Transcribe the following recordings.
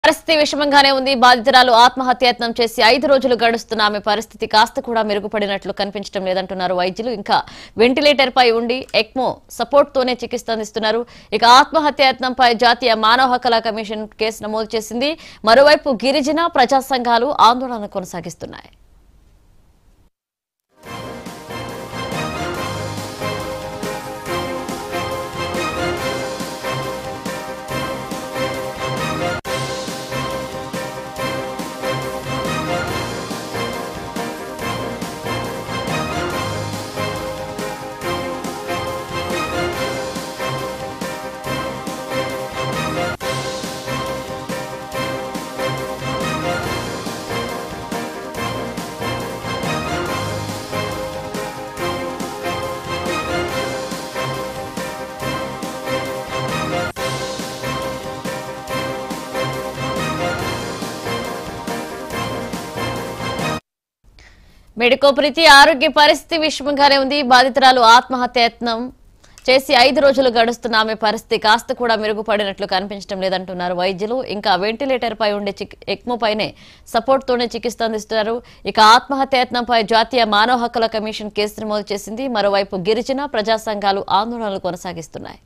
పరిస్థితి విషమంగానే ఉంది బాధితురాలు ఆత్మహత్యాయత్నం చేసి ఐదు రోజులు గడుస్తున్న ఆమె పరిస్థితి కాస్త కూడా మెరుగుపడినట్లు కనిపించడం లేదంటున్నారు వైద్యులు ఇంకా వెంటిలేటర్ పై ఉండి ఎక్మో సపోర్ట్ తోనే చికిత్స అందిస్తున్నారు ఇక ఆత్మహత్యాయత్నంపై జాతీయ మానవ హక్కుల కమిషన్ కేసు నమోదు చేసింది మరోవైపు గిరిజన ప్రజా సంఘాలు ఆందోళన కొనసాగిస్తున్నాయి మెడికోప్రీతి ఆరోగ్య పరిస్థితి విషమంగానే ఉంది బాధితురాలు ఆత్మహత్యాయత్నం చేసి ఐదు రోజులు గడుస్తున్న ఆమె పరిస్థితి కాస్త కూడా మెరుగుపడినట్లు కనిపించడం లేదంటున్నారు వైద్యులు ఇంకా వెంటిలేటర్ పై ఉండే చిక్- ఎక్మో పైనే సపోర్ట్ తోనే చికిత్స అందిస్తున్నారు ఇక ఆత్మహత్యాయత్నంపై జాతీయ మానవ హక్కుల కమిషన్ కేసు నమోదు చేసింది మరోవైపు గిరిజన ప్రజా సంఘాలు ఆందోళనలు కొనసాగిస్తున్నాయి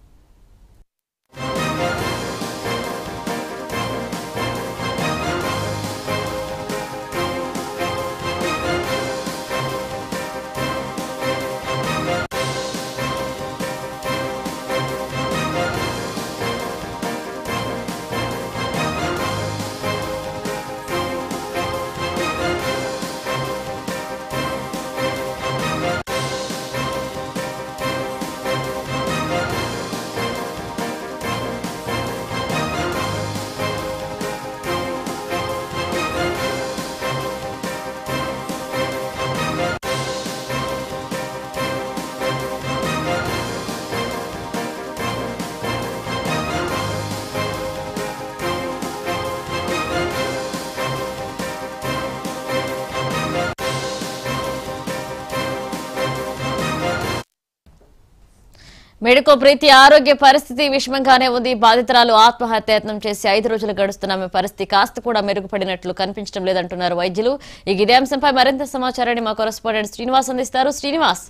మెడికో ప్రీతి ఆరోగ్య పరిస్థితి విషమంగానే ఉంది బాధితురాలు ఆత్మహత్యాయత్నం చేసి ఐదు రోజులు గడుస్తున్న ఆమె పరిస్థితి కాస్త కూడా మెరుగుపడినట్లు కనిపించడం లేదంటున్నారు వైద్యులు ఈ ఇదే అంశంపై మరింత సమాచారాన్ని మా కొరస్పాండెంట్ శ్రీనివాస్ అందిస్తారు శ్రీనివాస్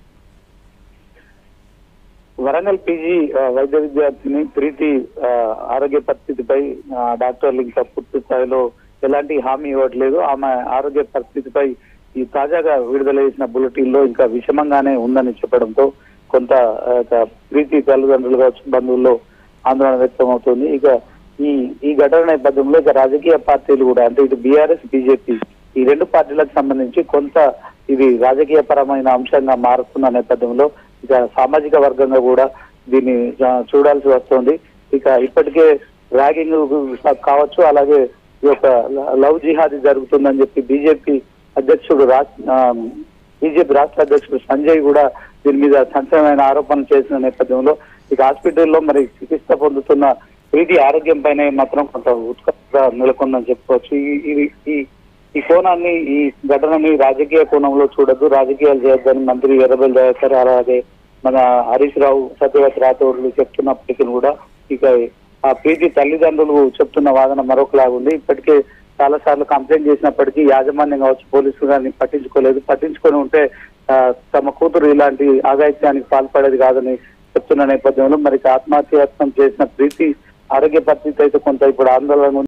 వరంగల్ పీజీ ఆ, వైద్య విద్యార్థిని ప్రీతి ఆ, ఆరోగ్య పరిస్థితిపై ఆ, డాక్టర్లు ఇంకా పూర్తి స్థాయిలో ఎలాంటి హామీ ఇవ్వట్లేదు ఆమె ఆరోగ్య పరిస్థితిపై ఈ తాజాగా విడుదల చేసిన బులెటిన్ లో ఇంకా విషమంగానే ఉందని చెప్పడంతో కొంత ఆ, ఇక ప్రీతి తల్లిదండ్రులు కావచ్చు బంధువుల్లో ఆందోళన వ్యక్తం అవుతుంది ఇక ఈ ఈ ఘటన నేపథ్యంలో ఇక రాజకీయ పార్టీలు కూడా అంటే ఇటు బీఆర్ఎస్ బీజేపీ ఈ రెండు పార్టీలకు సంబంధించి కొంత ఇది రాజకీయ పరమైన అంశంగా మారుతున్న నేపథ్యంలో ఇక సామాజిక వర్గంగా కూడా దీన్ని ఆ, చూడాల్సి వస్తుంది ఇక ఇప్పటికే ర్యాగింగ్ కావచ్చు అలాగే ఈ యొక్క లవ్ జిహాదీ జరుగుతుందని చెప్పి బీజేపీ అధ్యక్షుడు రాజ్ బీజేపీ రాష్ట్ర అధ్యక్షుడు సంజయ్ కూడా దీని మీద సంచలనమైన ఆరోపణలు చేసిన నేపథ్యంలో ఇక హాస్పిటల్లో మరి చికిత్స పొందుతున్న ప్రీతి ఆరోగ్యం పైన మాత్రం కొంత ఉత్కంఠ నెలకొందని చెప్పుకోవచ్చు ఈ- ఈ ఈ ఈ కోణాన్ని ఈ ఘటనని రాజకీయ కోణంలో చూడద్దు రాజకీయాలు చేయొద్దని మంత్రి ఎర్రబెల్లి దయాకర్ అలాగే మన హరీష్ రావు సత్యవతి రాథోడ్లు చెప్తున్నప్పటికీ కూడా ఇక ఆ ప్రీతి తల్లిదండ్రులు చెప్తున్న వాదన మరొకలాగా ఉంది ఇప్పటికే చాలా సార్లు కంప్లైంట్ చేసినప్పటికీ యాజమాన్యం కావచ్చు పోలీసులు కానీ పట్టించుకోలేదు పట్టించుకొని ఉంటే ఆ, తమ కూతురు ఇలాంటి ఆగాయిత్యానికి పాల్పడేది కాదని చెప్తున్న నేపథ్యంలో మరి ఆత్మహత్యాయత్నం చేసిన ప్రీతి ఆరోగ్య పరిస్థితి అయితే కొంత ఇప్పుడు ఆందోళన ఉంది